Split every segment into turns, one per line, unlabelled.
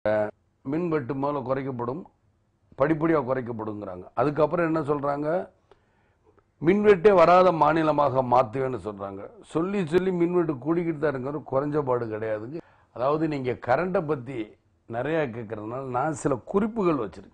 மின் வெட்டு முதல்ல குறைக்கப்படும் படிப்படியாக குறைக்கப்படுங்கிறாங்க அதுக்கப்புறம் என்ன சொல்றாங்க மின்வெட்டே வராத மாநிலமாக மாற்றுவேன்னு சொல்றாங்க சொல்லி சொல்லி மின்வெட்டு கூடிக்கிட்டு தான் இருக்கிற குறைஞ்சபாடு கிடையாதுங்க அதாவது நீங்க கரண்ட்டை பத்தி நிறைய கேட்கறதுனால நான் சில குறிப்புகள் வச்சிருக்கேன்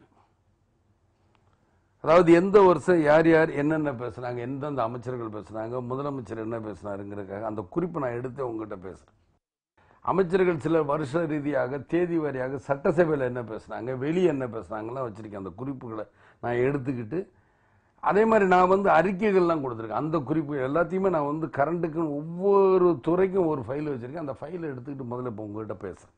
அதாவது எந்த வருஷம் யார் யார் என்னென்ன பேசுனாங்க எந்தெந்த அமைச்சர்கள் பேசுனாங்க முதலமைச்சர் என்ன பேசினாருங்கிறதுக்காக அந்த குறிப்பை நான் எடுத்து உங்ககிட்ட பேசுறேன் அமைச்சர்கள் சில வருஷ ரீதியாக தேதி வாரியாக சட்டசபையில் என்ன பேசுனாங்க வெளியே என்ன பேசுனாங்கலாம் வச்சிருக்கேன் அந்த குறிப்புகளை நான் எடுத்துக்கிட்டு அதே மாதிரி நான் வந்து அறிக்கைகள்லாம் கொடுத்துருக்கேன் அந்த குறிப்பு எல்லாத்தையுமே நான் வந்து கரண்ட்டுக்கு ஒவ்வொரு துறைக்கும் ஒரு ஃபைல் வச்சிருக்கேன் அந்த ஃபைலை எடுத்துக்கிட்டு முதல்ல இப்போ உங்ககிட்ட பேசுறேன்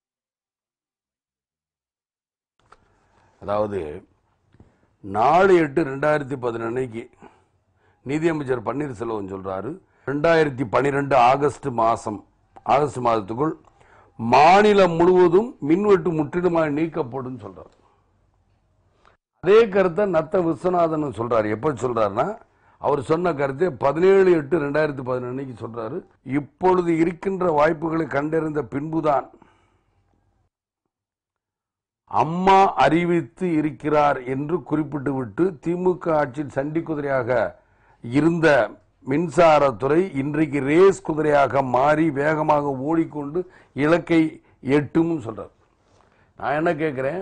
அதாவது நாலு எட்டு ரெண்டாயிரத்தி பதினொன்னைக்கு நிதியமைச்சர் பன்னீர்செல்வம் சொல்றாரு ரெண்டாயிரத்தி பன்னிரெண்டு ஆகஸ்ட் மாசம் ஆகஸ்ட் மாதத்துக்குள் மாநிலம் முழுவதும் மின்வெட்டு முற்றிலுமாக நீக்கப்படும் சொல்றாரு அதே கருத்தை நத்த விஸ்வநாதன் சொல்றாரு எப்ப சொல்றாருன்னா அவர் சொன்ன கருத்தை பதினேழு எட்டு ரெண்டாயிரத்தி பதினொன்னைக்கு சொல்றாரு இப்பொழுது இருக்கின்ற வாய்ப்புகளை கண்டறிந்த பின்புதான் அம்மா அறிவித்து இருக்கிறார் என்று குறிப்பிட்டு விட்டு திமுக ஆட்சியில் சண்டி குதிரையாக இருந்த மின்சாரத்துறை இன்றைக்கு ரேஸ் குதிரையாக மாறி வேகமாக ஓடிக்கொண்டு இலக்கை எட்டும் சொல்றார் நான் என்ன கேட்கிறேன்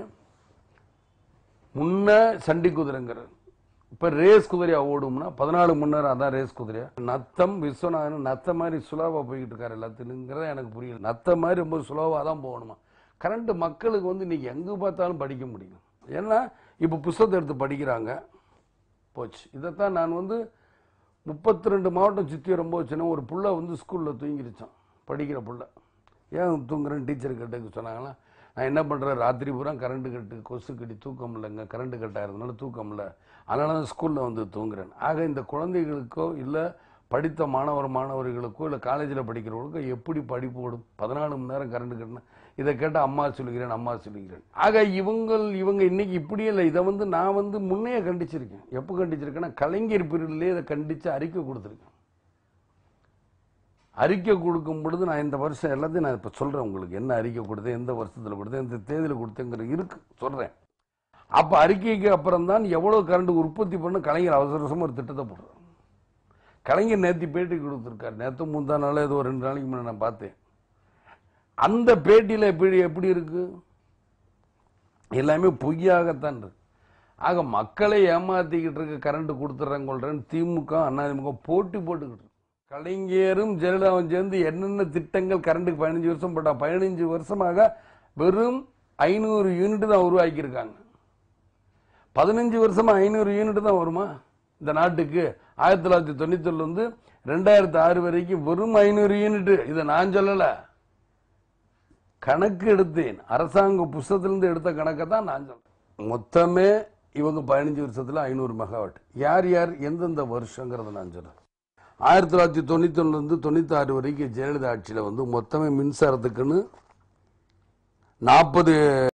முன்ன சண்டி குதிரைங்கிறார் இப்ப ரேஸ் குதிரையா ஓடும்னா பதினாலு முன்னேரம் அதான் ரேஸ் குதிரையா நத்தம் விஸ்வநாதன் நத்த மாதிரி சுலாவா போய்கிட்டு இருக்காரு எல்லாத்துலங்கிறத எனக்கு புரியல நத்த மாதிரி ரொம்ப சுலோவா தான் போகணுமா கரண்ட் மக்களுக்கு வந்து இன்னைக்கு எங்க பார்த்தாலும் படிக்க முடியும் ஏன்னா இப்ப புஸ்தகத்தை எடுத்து படிக்கிறாங்க போச்சு இதைத்தான் நான் வந்து முப்பத்தி ரெண்டு மாவட்டம் சுற்றி வரும்போது வச்சுன்னா ஒரு புள்ள வந்து ஸ்கூலில் தூங்கிருச்சான் படிக்கிற புள்ள ஏன் தூங்குறேன் டீச்சர் கிட்ட சொன்னாங்களா நான் என்ன பண்ணுறேன் ராத்திரி பூரா கரண்ட் கட்டு கொசு கட்டி தூக்கம் இல்லைங்க கரண்ட் கட் ஆகிறதுனால தூக்கம் இல்லை அதனால தான் ஸ்கூலில் வந்து தூங்குறேன் ஆக இந்த குழந்தைகளுக்கோ இல்லை படித்த மாணவர் மாணவர்களுக்கோ இல்லை காலேஜில் படிக்கிறவங்களுக்கோ எப்படி படிப்பு ஓடும் பதினாலு மணி நேரம் கரண்ட் கட்டினா இதை கேட்டால் அம்மா சொல்லுகிறேன் அம்மா சொல்லுகிறேன் ஆக இவங்கள் இவங்க இன்னைக்கு இப்படியே இல்லை இதை வந்து நான் வந்து முன்னையே கண்டிச்சிருக்கேன் எப்போ கண்டிச்சிருக்கேன்னா கலைஞர் பீரியட்லேயே இதை கண்டித்து அறிக்கை கொடுத்துருக்கேன் அறிக்கை கொடுக்கும் பொழுது நான் இந்த வருஷம் எல்லாத்தையும் நான் இப்போ சொல்கிறேன் உங்களுக்கு என்ன அறிக்கை கொடுத்தேன் எந்த வருஷத்தில் கொடுத்தேன் எந்த தேதியில் கொடுத்தேங்கிற இருக்கு சொல்கிறேன் அப்போ அறிக்கைக்கு அப்புறம் தான் எவ்வளோ கரண்ட் உற்பத்தி பண்ண கலைஞர் அவசர அவசரமாக ஒரு திட்டத்தை போடுறார் கலைஞர் நேற்று பேட்டி கொடுத்துருக்காரு நேற்று முந்தா நாள் ஏதோ ஒரு ரெண்டு நாளைக்கு முன்னாடி நான் பார்த்தேன் அந்த பேட்டியில் எப்படி எப்படி இருக்கு எல்லாமே பொய்யாகத்தான் இருக்கு ஆக மக்களை ஏமாத்திக்கிட்டு இருக்க கரண்ட் கொடுத்துட்றேன் கொள்றேன் திமுக அதிமுக போட்டி போட்டுக்கிட்டு இருக்கு. கலைஞரும் ஜெயலலிதாவும் சேர்ந்து என்னென்ன திட்டங்கள் கரண்ட்டுக்கு பதினஞ்சு வருஷம் போட்டா பதினஞ்சு வருஷமாக வெறும் ஐநூறு யூனிட் தான் உருவாக்கியிருக்காங்க பதினஞ்சு வருஷமா ஐநூறு யூனிட் தான் வருமா இந்த நாட்டுக்கு ஆயிரத்தி தொள்ளாயிரத்தி தொண்ணூத்தி இருந்து ரெண்டாயிரத்தி ஆறு வரைக்கும் வெறும் ஐநூறு யூனிட் இதை நான் சொல்லல கணக்கு எடுத்தேன் அரசாங்க புஸ்தகத்திலிருந்து எடுத்த கணக்கை தான் நான் சொல்றேன் மொத்தமே இவங்க பதினஞ்சு வருஷத்துல ஐநூறு மெகாவாட் யார் யார் எந்தெந்த வருஷங்கிறத நான் சொல்றேன் ஆயிரத்தி தொள்ளாயிரத்தி தொண்ணூத்தி இருந்து தொண்ணூத்தி ஆறு வரைக்கும் ஜெயலலிதா ஆட்சியில வந்து மொத்தமே மின்சாரத்துக்குன்னு நாற்பது